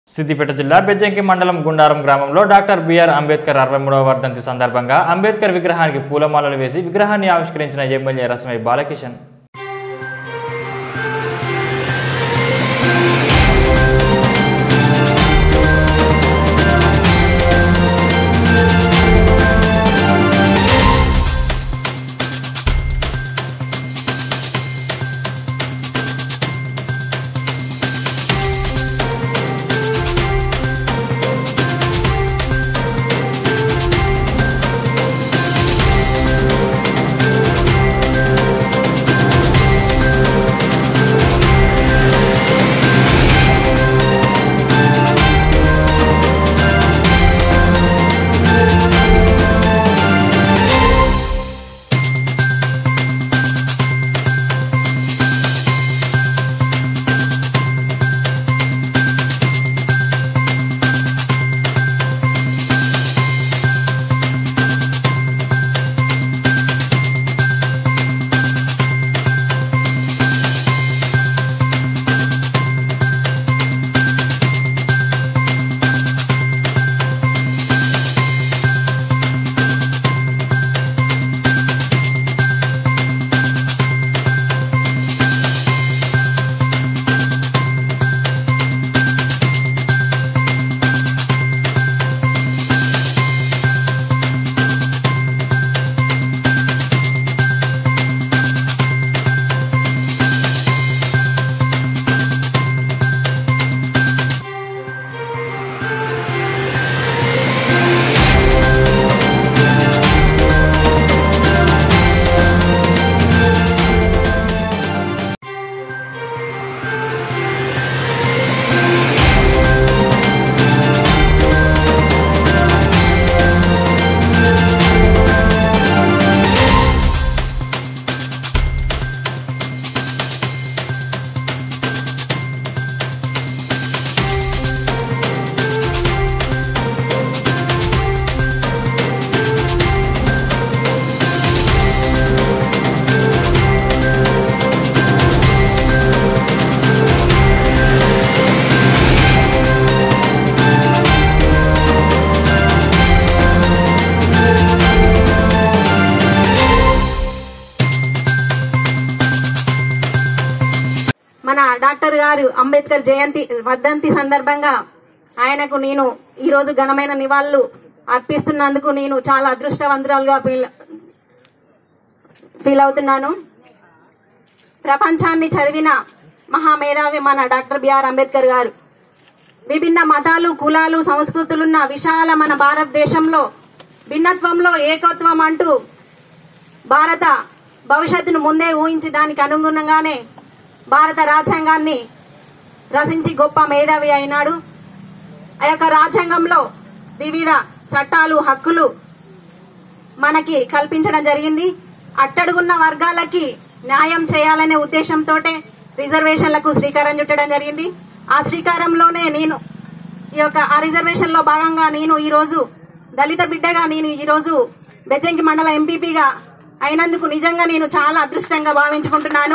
సిద్దిపేట జిల్లా బెజ్జంకి మండలం గుండారం గ్రామంలో డాక్టర్ బిఆర్ అంబేద్కర్ అరవై మూడవ వర్ధంతి సందర్భంగా అంబేద్కర్ విగ్రహానికి పూలమాలలు వేసి విగ్రహాన్ని ఆవిష్కరించిన ఎమ్మెల్యే రసమై బాలకిషన్ మన డాక్టర్ గారు అంబేద్కర్ జయంతి వర్ధంతి సందర్భంగా ఆయనకు నేను ఈ రోజు ఘనమైన నివాళులు అర్పిస్తున్నందుకు నేను చాలా అదృష్టవంతురాలుగా ఫీల్ ఫీల్ అవుతున్నాను ప్రపంచాన్ని చదివిన మహామేధావి మన డాక్టర్ బిఆర్ అంబేద్కర్ గారు విభిన్న మతాలు కులాలు సంస్కృతులున్న విశాల మన భారతదేశంలో భిన్నత్వంలో ఏకత్వం అంటూ భారత భవిష్యత్తును ముందే ఊహించి దానికి అనుగుణంగానే భారత రాజ్యాంగాన్ని రచించి గొప్ప మేధావి అయినాడు ఆ యొక్క రాజ్యాంగంలో వివిధ చట్టాలు హక్కులు మనకి కల్పించడం జరిగింది అట్టడుగున్న వర్గాలకి న్యాయం చేయాలనే ఉద్దేశంతో రిజర్వేషన్లకు శ్రీకారం చుట్టడం జరిగింది ఆ శ్రీకారంలోనే నేను ఈ యొక్క ఆ రిజర్వేషన్ లో భాగంగా నేను ఈ రోజు దళిత బిడ్డగా నేను ఈ రోజు బెజ్జంకి మండల ఎంపీపీగా అయినందుకు నిజంగా నేను చాలా అదృష్టంగా భావించుకుంటున్నాను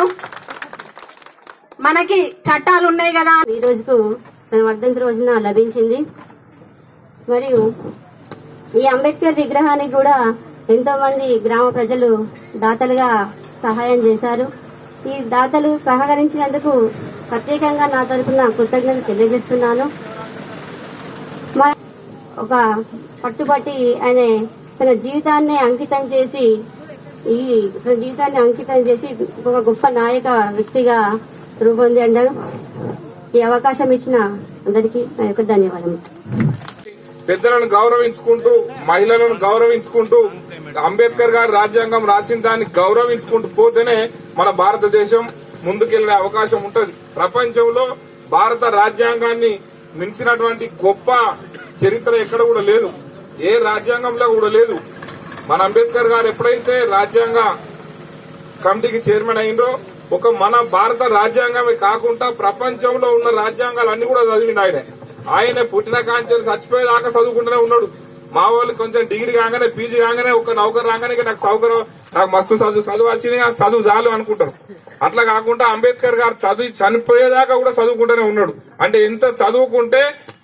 మనకి చట్టాలు ఉన్నాయి కదా ఈ రోజుకు తన వర్ధంతి రోజున లభించింది మరియు ఈ అంబేద్కర్ విగ్రహానికి కూడా ఎంతో మంది గ్రామ ప్రజలు దాతలుగా సహాయం చేశారు ఈ దాతలు సహకరించినందుకు ప్రత్యేకంగా నా తరపున కృతజ్ఞతలు తెలియజేస్తున్నాను మ- ఒక పట్టుబట్టి ఆయన తన జీవితాన్ని అంకితం చేసి ఈ తన జీవితాన్ని అంకితం చేసి ఒక గొప్ప నాయక వ్యక్తిగా రూపొంది అన్నాడు ఈ అవకాశం ఇచ్చిన అందరికీ నా యొక్క ధన్యవాదములు పెద్దలను గౌరవించుకుంటూ మహిళలను గౌరవించుకుంటూ అంబేద్కర్ గారు రాజ్యాంగం రాసిన దాన్ని గౌరవించుకుంటూ పోతేనే మన భారతదేశం ముందుకెళ్లే అవకాశం ఉంటది ప్రపంచంలో భారత రాజ్యాంగాన్ని మించినటువంటి గొప్ప చరిత్ర ఎక్కడ కూడా లేదు ఏ రాజ్యాంగంలో కూడా లేదు మన అంబేద్కర్ గారు ఎప్పుడైతే రాజ్యాంగ కమిటీకి చైర్మన్ అయినరో ఒక మన భారత రాజ్యాంగమే కాకుండా ప్రపంచంలో ఉన్న రాజ్యాంగాలు అన్ని కూడా చదివిండు ఆయన ఆయన పుట్టిన కాంచెలు చచ్చిపోయేదాకా చదువుకుంటూనే ఉన్నాడు మా వాళ్ళు కొంచెం డిగ్రీ కాగానే పీజీ కాగానే ఒక నౌకరు రాగానే ఇక నాకు సౌకర్యం నాకు మస్తు చదువు చదువు వచ్చింది నాకు చదువు చాలు అనుకుంటారు అట్లా కాకుండా అంబేద్కర్ గారు చదివి చనిపోయేదాకా కూడా చదువుకుంటూనే ఉన్నాడు అంటే ఎంత చదువుకుంటే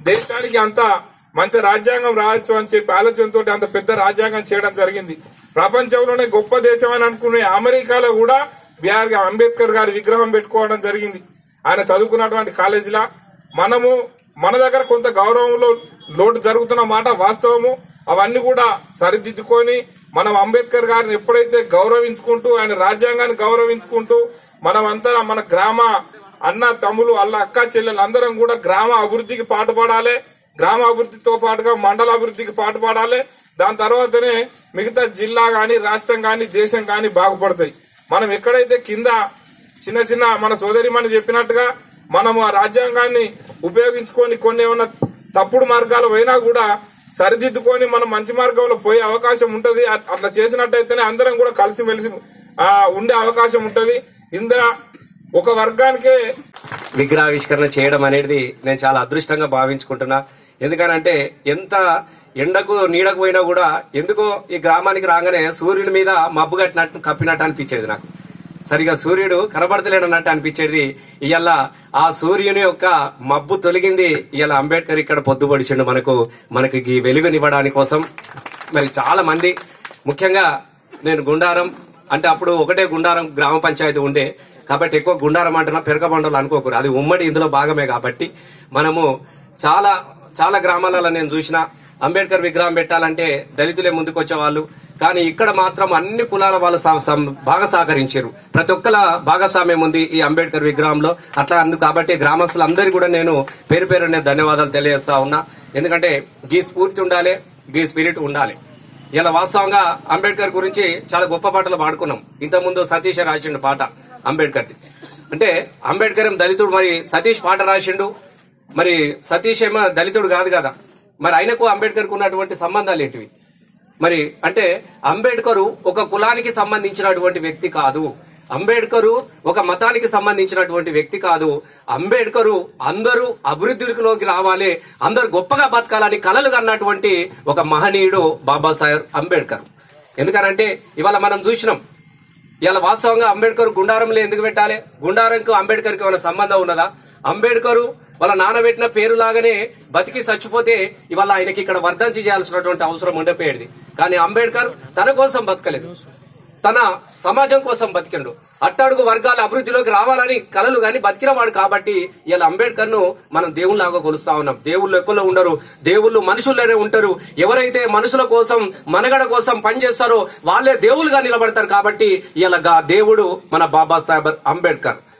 దేశానికి అంత మంచి రాజ్యాంగం రావచ్చు అని చెప్పి ఆలోచనతో అంత పెద్ద రాజ్యాంగం చేయడం జరిగింది ప్రపంచంలోనే గొప్ప దేశం అని అనుకునే అమెరికాలో కూడా బిఆర్ అంబేద్కర్ గారి విగ్రహం పెట్టుకోవడం జరిగింది ఆయన చదువుకున్నటువంటి కాలేజీలా మనము మన దగ్గర కొంత గౌరవంలో లోటు జరుగుతున్న మాట వాస్తవము అవన్నీ కూడా సరిదిద్దుకొని మనం అంబేద్కర్ గారిని ఎప్పుడైతే గౌరవించుకుంటూ ఆయన రాజ్యాంగాన్ని గౌరవించుకుంటూ మనం అంతా మన గ్రామ అన్న తమ్ములు అల్ల అక్క చెల్లెలు అందరం కూడా గ్రామ అభివృద్ధికి పాటుపడాలి గ్రామ అభివృద్ధితో పాటుగా మండల అభివృద్ధికి పాటుపడాలి దాని తర్వాతనే మిగతా జిల్లా గాని రాష్ట్రం గాని దేశం గాని బాగుపడతాయి మనం ఎక్కడైతే కింద చిన్న చిన్న మన సోదరిమని చెప్పినట్టుగా మనం ఆ రాజ్యాంగాన్ని ఉపయోగించుకొని కొన్ని ఏమన్నా తప్పుడు మార్గాలు పోయినా కూడా సరిదిద్దుకొని మనం మంచి మార్గంలో పోయే అవకాశం ఉంటది అట్- అట్లా చేసినట్టయితేనే అందరం కూడా కలిసిమెలిసి ఆ, ఉండే అవకాశం ఉంటది ఇందులో ఒక వర్గానికే విగ్రహావిష్కరణ చేయడం అనేది నేను చాలా అదృష్టంగా భావించుకుంటున్నా ఎందుకనంటే ఎంత ఎండకు నీడకు పోయినా కూడా ఎందుకో ఈ గ్రామానికి రాగానే సూర్యుని మీద మబ్బు కట్టినట్టు కప్పినట్టు అనిపించేది నాకు సరిగా సూర్యుడు కనబడతలేడు అన్నట్టు అనిపించేది ఇవాళ ఆ సూర్యుని యొక్క మబ్బు తొలగింది ఇవాళ అంబేద్కర్ ఇక్కడ పొద్దుపడిచిండు మనకు మనకి ఈ వెలుగునివ్వడానికి కోసం మరి చాలా మంది ముఖ్యంగా నేను గుండారం అంటే అప్పుడు ఒకటే గుండారం గ్రామ పంచాయతీ ఉండే కాబట్టి ఎక్కువ గుండారం అంటున్నా పెరగబండలు అనుకోకూడదు అది ఉమ్మడి ఇందులో భాగమే కాబట్టి మనము చాలా చాలా గ్రామాలలో నేను చూసిన అంబేద్కర్ విగ్రహం పెట్టాలంటే దళితులే ముందుకొచ్చేవాళ్ళు కానీ ఇక్కడ మాత్రం అన్ని కులాల వాళ్ళు సహ- సం- బాగా సహకరించారు ప్రతి ఒక్కల భాగస్వామ్యం ఉంది ఈ అంబేద్కర్ విగ్రహంలో అట్లా అందు కాబట్టి గ్రామస్తులందరికీ కూడా నేను పేరు పేరు నేను ధన్యవాదాలు తెలియజేస్తా ఉన్నా ఎందుకంటే గీ స్ఫూర్తి ఉండాలి గీ స్పిరిట్ ఉండాలి ఇలా వాస్తవంగా అంబేద్కర్ గురించి చాలా గొప్ప పాటలు పాడుకున్నాం ఇంతకుముందు సతీష్ రాసిండు పాట అంబేద్కర్ది అంటే అంబేద్కర్ ఏం దళితుడు మరి సతీష్ పాట రాసిండు మరి సతీష్ ఏమో దళితుడు కాదు కదా మరి ఆయనకు అంబేద్కర్కు ఉన్నటువంటి సంబంధాలు ఏంటివి మరి అంటే అంబేద్కరు ఒక కులానికి సంబంధించినటువంటి వ్యక్తి కాదు అంబేద్కరు ఒక మతానికి సంబంధించినటువంటి వ్యక్తి కాదు అంబేద్కరు అందరూ అభివృద్ధిలోకి రావాలి అందరూ గొప్పగా బతకాలని కలలు కన్నటువంటి ఒక మహనీయుడు బాబాసాహెబ్ అంబేద్కర్ ఎందుకనంటే ఇవాళ మనం చూసినాం ఇవాళ వాస్తవంగా అంబేద్కర్ గుండారంలో ఎందుకు పెట్టాలి గుండారంకు అంబేద్కర్కి ఏమైనా సంబంధం ఉన్నదా అంబేద్కర్ వాళ్ళ నానబెట్టిన పేరు లాగానే బతికి చచ్చిపోతే ఇవాళ ఆయనకి ఇక్కడ వర్ధంతి చేయాల్సినటువంటి అవసరం ఉండిపోయేది కానీ అంబేద్కర్ తన కోసం బతకలేదు తన సమాజం కోసం బతికిండు అట్టడుగు వర్గాల అభివృద్ధిలోకి రావాలని కలలు గాని బతికినవాడు కాబట్టి ఇలా అంబేద్కర్ ను మనం దేవుళ్ళలాగా కొలుస్తా ఉన్నాం దేవుళ్ళు ఎక్కువలో ఉండరు దేవుళ్ళు మనుషుల్లోనే ఉంటారు ఎవరైతే మనుషుల కోసం మనగడ కోసం పనిచేస్తారో వాళ్ళే దేవుళ్ళుగా నిలబడతారు కాబట్టి ఇలా దేవుడు మన బాబాసాహెబ్ అంబేద్కర్